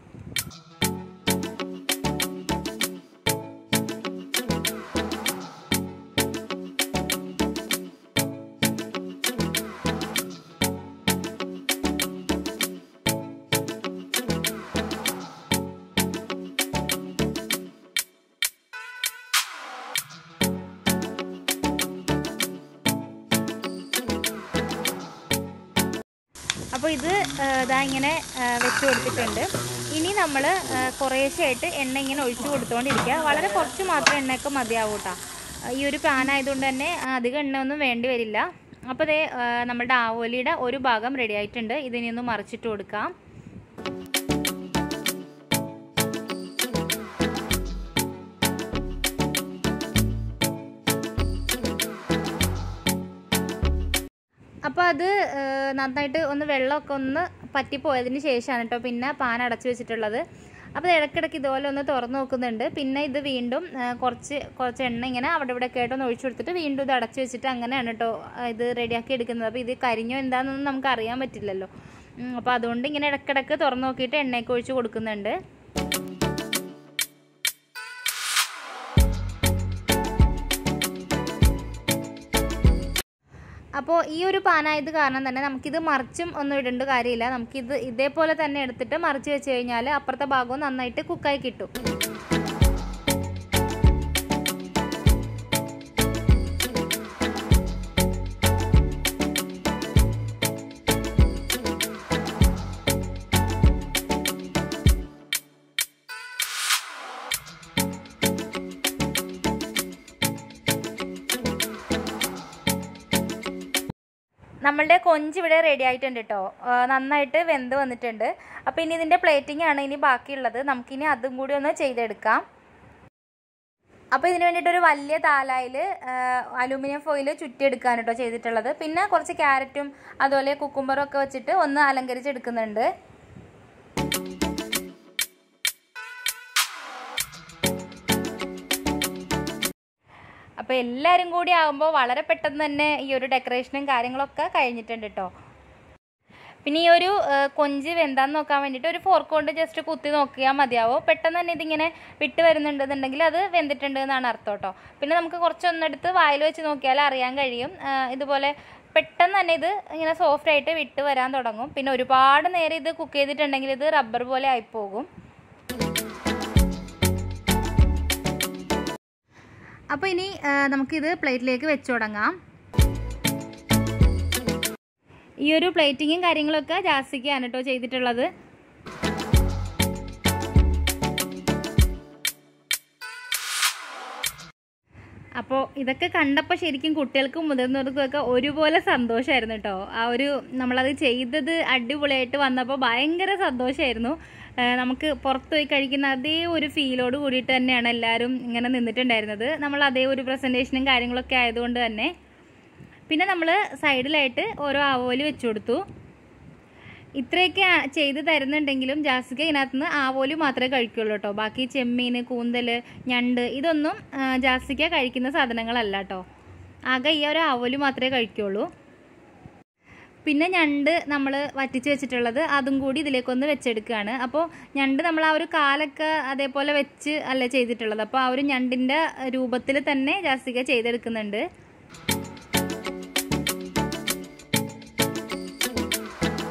അപ്പോൾ ഇത് ആ, ഇതാ ഇങ്ങനെ ആ, വെച്ച് കൊടുത്തിട്ടുണ്ട് ഇനി നമ്മൾ കുറേശ്ശായിട്ട് എണ്ണ ഇങ്ങനെ ഒഴിച്ചു കൊടുത്തുകൊണ്ടിരിക്കുക വളരെ കുറച്ച് മാത്രം എണ്ണയൊക്കെ മതിയാവും കേട്ടോ ഈ ഒരു പാൻ ആയതുകൊണ്ട് തന്നെ അധികം എണ്ണ ഒന്നും വേണ്ടി വരില്ല അപ്പോൾ ദേ ആ, നമ്മുടെ ആവോലിയുടെ ഒരു ഭാഗം റെഡി ആയിട്ടുണ്ട് ഇതിനെ ഒന്ന് മറിച്ചിട്ട് കൊടുക്കാം അപ്പോൾ അത് ആ, നന്നായിട്ട് ഒന്ന് വെള്ളമൊക്കെ ഒന്ന് പറ്റിപ്പോയതിന് ശേഷമാണ് കേട്ടോ പിന്നെ പാൻ അടച്ചു വെച്ചിട്ടുള്ളത് അപ്പോൾ ഇത് ഇടയ്ക്കിടയ്ക്ക് ഇതുപോലെ ഒന്ന് തുറന്ന് നോക്കുന്നുണ്ട് പിന്നെ ഇത് വീണ്ടും ആ, കുറച്ച് കുറച്ച് എണ്ണ ഇങ്ങനെ അവിടെ ഇവിടെ കേട്ടൊന്ന് ഒഴിച്ചു കൊടുത്തിട്ട് വീണ്ടും ഇത് അടച്ചു വെച്ചിട്ട് അങ്ങനെയാണ് കേട്ടോ ആ, ഇത് റെഡിയാക്കി എടുക്കുന്നത് അപ്പോൾ ഇത് കരിഞ്ഞോ എന്താണെന്നൊന്നും നമുക്ക് അറിയാൻ പറ്റില്ലല്ലോ ഉം, അപ്പോൾ അതുകൊണ്ട് ഇങ്ങനെ ഇടയ്ക്കിടയ്ക്ക് തുറന്ന് നോക്കിയിട്ട് എണ്ണയൊക്കെ ഒഴിച്ച് കൊടുക്കുന്നുണ്ട് അപ്പോൾ ഈ ഒരു പാനായത് കാരണം തന്നെ നമുക്കിത് മറിച്ചും ഒന്നും ഇടേണ്ട കാര്യമില്ല നമുക്കിത് ഇതേപോലെ തന്നെ എടുത്തിട്ട് മറിച്ച് വെച്ച് കഴിഞ്ഞാൽ അപ്പുറത്തെ ഭാഗവും നന്നായിട്ട് കുക്കായി കിട്ടും നമ്മളുടെ കൊഞ്ച് ഇവിടെ റെഡി ആയിട്ടുണ്ട് കേട്ടോ നന്നായിട്ട് വെന്ത് വന്നിട്ടുണ്ട് അപ്പോൾ ഇനി ഇതിൻ്റെ പ്ലേറ്റിംഗ് ആണ് ഇനി ബാക്കിയുള്ളത് നമുക്കിനി അതും കൂടി ഒന്ന് ചെയ്തെടുക്കാം അപ്പോൾ ഇതിന് വേണ്ടിയിട്ട് ഒരു വലിയ താലായിൽ അലൂമിനിയം ഫോയിൽ ചുറ്റിയെടുക്കാൻ കേട്ടോ ചെയ്തിട്ടുള്ളത് പിന്നെ കുറച്ച് ക്യാരറ്റും അതുപോലെ കുക്കുംബറും ഒക്കെ വെച്ചിട്ട് ഒന്ന് അലങ്കരിച്ചെടുക്കുന്നുണ്ട് അപ്പോൾ എല്ലാവരും കൂടി ആകുമ്പോൾ വളരെ പെട്ടെന്ന് തന്നെ ഈ ഒരു ഡെക്കറേഷനും കാര്യങ്ങളൊക്കെ കഴിഞ്ഞിട്ടുണ്ട് കേട്ടോ പിന്നെ ഈ ഒരു ആ, കൊഞ്ച് വെന്താന്ന് നോക്കാൻ വേണ്ടിയിട്ട് ഒരു ഫോർക്ക് കൊണ്ട് ജസ്റ്റ് കുത്തി നോക്കിയാൽ മതിയാവും പെട്ടെന്ന് തന്നെ ഇതിങ്ങനെ വിട്ട് വരുന്നുണ്ടെന്നുണ്ടെങ്കിൽ അത് വെന്തിട്ടുണ്ട് എന്നാണ് അർത്ഥം കേട്ടോ പിന്നെ നമുക്ക് കുറച്ചൊന്നെടുത്ത് വായിൽ വെച്ച് നോക്കിയാൽ അറിയാൻ കഴിയും ആ, ഇതുപോലെ പെട്ടെന്ന് തന്നെ ഇത് ഇങ്ങനെ സോഫ്റ്റ് ആയിട്ട് വിട്ട് വരാൻ തുടങ്ങും പിന്നെ ഒരുപാട് നേരം ഇത് കുക്ക് ചെയ്തിട്ടുണ്ടെങ്കിൽ ഇത് റബ്ബർ പോലെ ആയിപ്പോകും അപ്പോൾ ഇനി ആ, നമുക്കിത് പ്ലേറ്റിലേക്ക് വെച്ച് തുടങ്ങാം ഈ ഒരു പ്ലേറ്റിങ്ങും കാര്യങ്ങളൊക്കെ ജാസ്തിക്കാണ് കേട്ടോ ചെയ്തിട്ടുള്ളത് അപ്പോൾ ഇതൊക്കെ കണ്ടപ്പോൾ ശരിക്കും കുട്ടികൾക്കും മുതിർന്നവർക്കുമൊക്കെ ഒരുപോലെ സന്തോഷമായിരുന്നു കേട്ടോ ആ ഒരു നമ്മളത് ചെയ്തത് അടിപൊളിയായിട്ട് വന്നപ്പോൾ ഭയങ്കര സന്തോഷമായിരുന്നു ഏഹ് നമുക്ക് പുറത്ത് പോയി കഴിക്കുന്ന അതേ ഒരു ഫീലോട് കൂടിയിട്ട് തന്നെയാണ് എല്ലാവരും ഇങ്ങനെ നിന്നിട്ടുണ്ടായിരുന്നത് നമ്മൾ അതേ ഒരു പ്രസൻറ്റേഷനും കാര്യങ്ങളൊക്കെ ആയതുകൊണ്ട് തന്നെ പിന്നെ നമ്മൾ സൈഡിലായിട്ട് ഓരോ ആവോലി വെച്ച് കൊടുത്തു ഇത്രയൊക്കെ ആ- ചെയ്ത് തരുന്നുണ്ടെങ്കിലും ജാസിക ഇതിനകത്തുനിന്ന് ആവോലി മാത്രമേ കഴിക്കുള്ളൂ കേട്ടോ ബാക്കി ചെമ്മീൻ കൂന്തൽ ഞണ്ട് ഇതൊന്നും ആ, ജാസിക കഴിക്കുന്ന സാധനങ്ങളല്ല കേട്ടോ ആകെ ഈ ഒരു ആവോലി മാത്രമേ കഴിക്കുള്ളൂ പിന്നെ ഞണ്ട് നമ്മൾ വറ്റിച്ച് വെച്ചിട്ടുള്ളത് അതും കൂടി ഇതിലേക്കൊന്ന് വെച്ചെടുക്കുകയാണ് അപ്പോൾ ഞണ്ട് നമ്മൾ ആ ഒരു കാലൊക്കെ അതേപോലെ വെച്ച് അല്ല ചെയ്തിട്ടുള്ളത് അപ്പോൾ ആ ഒരു ഞണ്ടിൻ്റെ രൂപത്തിൽ തന്നെ ജാസിക ചെയ്തെടുക്കുന്നുണ്ട്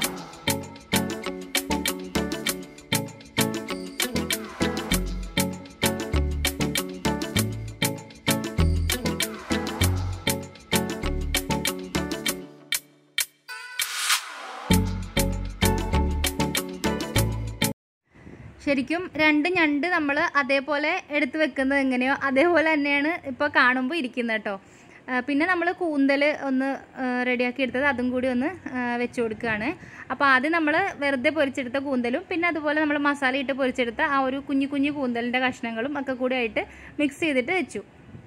ശരിക്കും രണ്ട് ഞണ്ട് നമ്മൾ അതേപോലെ എടുത്ത് വെക്കുന്നത് എങ്ങനെയോ അതേപോലെ തന്നെയാണ് ഇപ്പോൾ കാണുമ്പോൾ ഇരിക്കുന്നത് കേട്ടോ ആ, പിന്നെ നമ്മൾ കൂന്തൽ ഒന്ന് ആ, റെഡിയാക്കി എടുത്തത് അതും കൂടി ഒന്ന് ആ, വെച്ച് കൊടുക്കുകയാണ് അപ്പോൾ ആദ്യം നമ്മൾ വെറുതെ പൊരിച്ചെടുത്ത കൂന്തലും പിന്നെ അതുപോലെ നമ്മൾ മസാല ഇട്ട് പൊരിച്ചെടുത്ത ആ ഒരു കുഞ്ഞു കുഞ്ഞു കൂന്തലിൻ്റെ കഷ്ണങ്ങളും ഒക്കെ കൂടി ആയിട്ട് മിക്സ് ചെയ്തിട്ട് വെച്ചു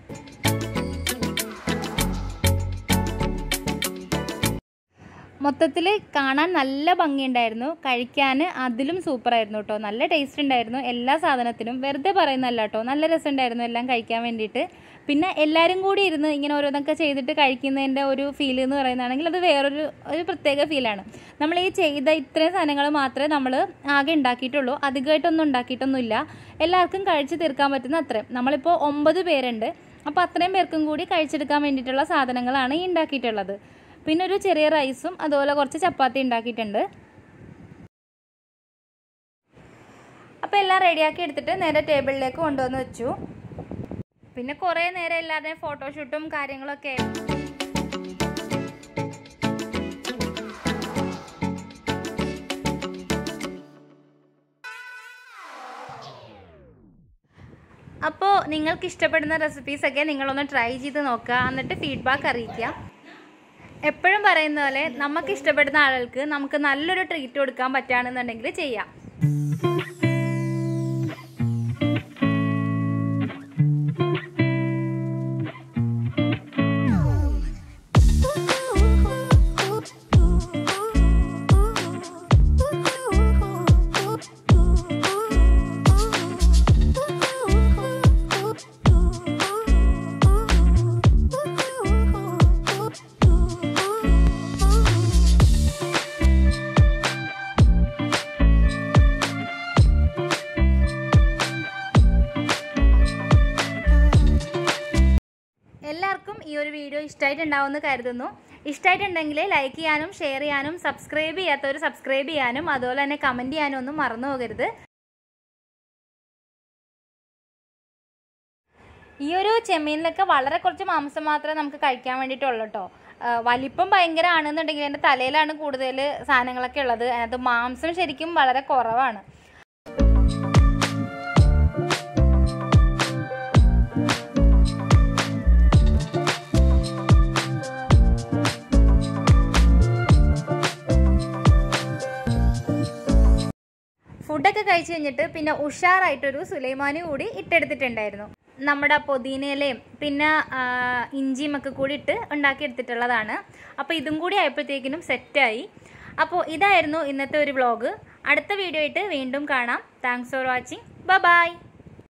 മൊത്തത്തിൽ കാണാൻ നല്ല ഭംഗിയുണ്ടായിരുന്നു കഴിക്കാൻ അതിലും സൂപ്പറായിരുന്നു കേട്ടോ നല്ല ടേസ്റ്റ് ഉണ്ടായിരുന്നു എല്ലാ സാധനത്തിനും വെറുതെ പറയുന്നല്ല കേട്ടോ നല്ല രസമുണ്ടായിരുന്നു എല്ലാം കഴിക്കാൻ വേണ്ടിയിട്ട് പിന്നെ എല്ലാവരും കൂടി ഇരുന്ന് ഇങ്ങനെ ഓരോന്നൊക്കെ ചെയ്തിട്ട് കഴിക്കുന്നതിൻ്റെ ഒരു ഫീൽ എന്ന് പറയുന്നതാണെങ്കിൽ അത് വേറൊരു ഒരു പ്രത്യേക ഫീലാണ് നമ്മൾ ഈ ചെയ്ത ഇത്രയും സാധനങ്ങൾ മാത്രമേ നമ്മൾ ആകെ ഉണ്ടാക്കിയിട്ടുള്ളൂ അധികമായിട്ടൊന്നും ഉണ്ടാക്കിയിട്ടൊന്നുമില്ല എല്ലാവർക്കും കഴിച്ച് തീർക്കാൻ പറ്റുന്ന അത്രയും നമ്മളിപ്പോൾ ഒമ്പത് പേരുണ്ട് അപ്പോൾ അത്രയും പേർക്കും കൂടി കഴിച്ചെടുക്കാൻ വേണ്ടിയിട്ടുള്ള സാധനങ്ങളാണ് ഈ ഉണ്ടാക്കിയിട്ടുള്ളത് പിന്നെ ഒരു ചെറിയ റൈസും അതുപോലെ കുറച്ച് ചപ്പാത്തി ഉണ്ടാക്കിയിട്ടുണ്ട് അപ്പോൾ എല്ലാം റെഡിയാക്കി എടുത്തിട്ട് നേരെ ടേബിളിലേക്ക് കൊണ്ടുവന്ന് വെച്ചു പിന്നെ കുറേ നേരം എല്ലാവരുടെയും ഫോട്ടോഷൂട്ടും കാര്യങ്ങളൊക്കെ ആയിരുന്നു അപ്പോൾ നിങ്ങൾക്ക് ഇഷ്ടപ്പെടുന്ന റെസിപ്പീസൊക്കെ നിങ്ങളൊന്ന് ട്രൈ ചെയ്ത് നോക്കുക എന്നിട്ട് ഫീഡ്ബാക്ക് അറിയിക്കുക എപ്പോഴും പറയുന്ന പോലെ നമുക്ക് ഇഷ്ടപ്പെടുന്ന ആളുകൾക്ക് നമുക്ക് നല്ലൊരു ട്രീറ്റ് കൊടുക്കാൻ പറ്റുകയാണെന്നുണ്ടെങ്കിൽ ചെയ്യാം എല്ലാവർക്കും ഈ ഒരു വീഡിയോ ഇഷ്ടമായിട്ടുണ്ടാവുമെന്ന് കരുതുന്നു ഇഷ്ടമായിട്ടുണ്ടെങ്കിൽ ലൈക്ക് ചെയ്യാനും ഷെയർ ചെയ്യാനും സബ്സ്ക്രൈബ് ചെയ്യാത്തവർ സബ്സ്ക്രൈബ് ചെയ്യാനും അതുപോലെ തന്നെ കമൻറ്റ് ചെയ്യാനും ഒന്നും മറന്നു പോകരുത് ഈ ഒരു ചെമ്മീനിലൊക്കെ വളരെ കുറച്ച് മാംസം മാത്രമേ നമുക്ക് കഴിക്കാൻ വേണ്ടിയിട്ടുള്ളൂ കേട്ടോ വലിപ്പം ഭയങ്കര ആണെന്നുണ്ടെങ്കിൽ എൻ്റെ തലയിലാണ് കൂടുതൽ സാധനങ്ങളൊക്കെ ഉള്ളത് അതിനകത്ത് മാംസം ശരിക്കും വളരെ കുറവാണ് ഫുഡൊക്കെ കഴിച്ച് കഴിഞ്ഞിട്ട് പിന്നെ ഉഷാറായിട്ടൊരു സുലൈമാനി കൂടി ഇട്ടെടുത്തിട്ടുണ്ടായിരുന്നു നമ്മുടെ പുതിനയിലയും പിന്നെ ആ, ഇഞ്ചിയും ഒക്കെ കൂടി ഇട്ട് ഉണ്ടാക്കിയെടുത്തിട്ടുള്ളതാണ് അപ്പോൾ ഇതും കൂടി ആയപ്പോഴത്തേക്കിനും സെറ്റായി അപ്പോൾ ഇതായിരുന്നു ഇന്നത്തെ ഒരു വ്ളോഗ് അടുത്ത വീഡിയോ ആയിട്ട് വീണ്ടും കാണാം താങ്ക്സ് ഫോർ വാച്ചിങ് ബൈ